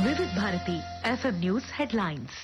Vividh Bharati FM news headlines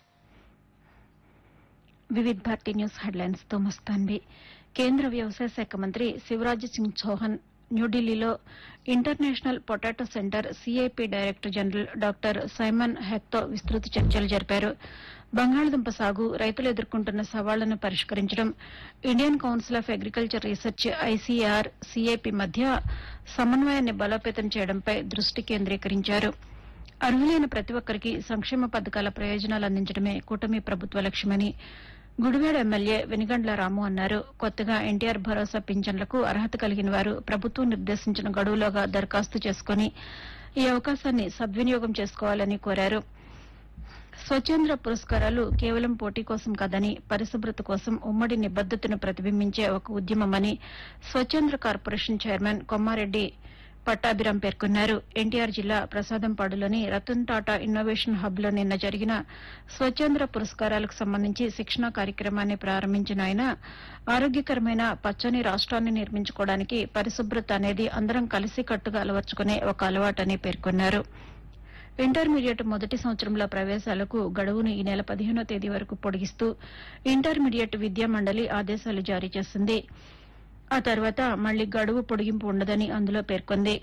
Vividh Bharati news headlines తో మస్తాన్వి కేంద్ర వ్యవసాయ శాఖ మంత్రి శివరాజ్ సింగ్ చౌహాన్ న్యూఢిల్లీలో International Potato Center CIP director general doctor Simon హెక్తో విస్తృత చర్చలు జరిపారు బంగాళదుంప సాగు రైతులు ఎదుర్కొంటున్న సవాళ్లను పరిష్కరించడం Indian Council of Agriculture Research ICR CIP మధ్య సమన్వయాన్ని బలోపేతం చేయడంపై దృష్టి కేంద్రీకరించారు అర్హులైన ప్రతి ఒక్కరికి సంక్షేమ పథకాల ప్రయోజనాలు అందించడమే కూటమి ప్రభుత్వ లక్ష్యమని గుడివాడ ఎమ్మెల్యే వెనిగండ్ల రాము అన్నారు కొత్తగా ఎన్టీఆర్ భరోసా పింఛన్లకు అర్హత కలిగిన వారు ప్రభుత్వం నిర్దేశించిన గడువులోగా దరఖాస్తు చేసుకుని ఈ అవకాశాన్ని సద్వినియోగం చేసుకోవాలని కోరారు స్వచ్ఛంద్ర పురస్కారాలు కేవలం పోటీ కోసం కాదని పరిశుభ్రత కోసం ఉమ్మడి నిబద్దతను ప్రతిబింబించే ఒక ఉద్యమమని స్వచ్ఛంద్ర కార్పొరేషన్ చైర్మన్ కొమ్మారెడ్డి పట్టాభిరాం పేర్కొన్నారు ఎన్టీఆర్ జిల్లా ప్రసాదంపాడులోని రతన్ టాటా ఇన్నోవేషన్ హబ్ లో నిన్న జరిగిన స్వచ్ఛంద్ర పురస్కారాలకు సంబంధించి శిక్షణా కార్యక్రమాన్ని ప్రారంభించిన ఆయన ఆరోగ్యకరమైన పచ్చని రాష్ట్రాన్ని నిర్మించుకోవడానికి పరిశుభ్రత అనేది అందరం కలిసికట్టుగా అలవర్చుకునే ఒక అలవాటని పేర్కొన్నారు ఇంటర్మీడియట్ మొదటి సంవత్సరంలో ప్రవేశాలకు గడువును ఈ నెల పదిహేనో తేదీ వరకు పొడిగిస్తూ ఇంటర్మీడియట్ విద్యా మండలి ఆదేశాలు జారీ చేసింది ఆ తర్వాత మళ్లీ గడువు పొడిగింపు ఉండదని అందులో పేర్కొంది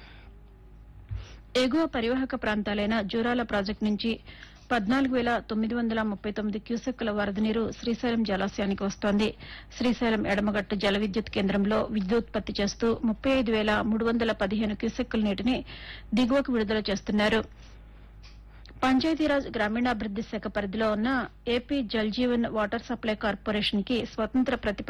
ఎగువ పరివాహక ప్రాంతాలైన జూరాల ప్రాజెక్టు నుంచి పద్నాలుగు వేల తొమ్మిది వందల ముప్పై తొమ్మిది క్యూసెక్కుల వరద నీరు శ్రీశైలం జలాశయానికి వస్తోంది శ్రీశైలం ఎడమగట్టు జల విద్యుత్ కేంద్రంలో విద్యుత్పత్తి చేస్తూ ముప్పై ఐదు వేల మూడు వందల పదిహేను క్యూసెక్కుల నీటిని దిగువకు విడుదల చేస్తున్నారు పంచాయతీరాజ్ గ్రామీణాభివృద్ది శాఖ పరిధిలో ఉన్న AP Jal Jeevan water supply corporation కి స్వతంత్ర ప్రతిపత్తి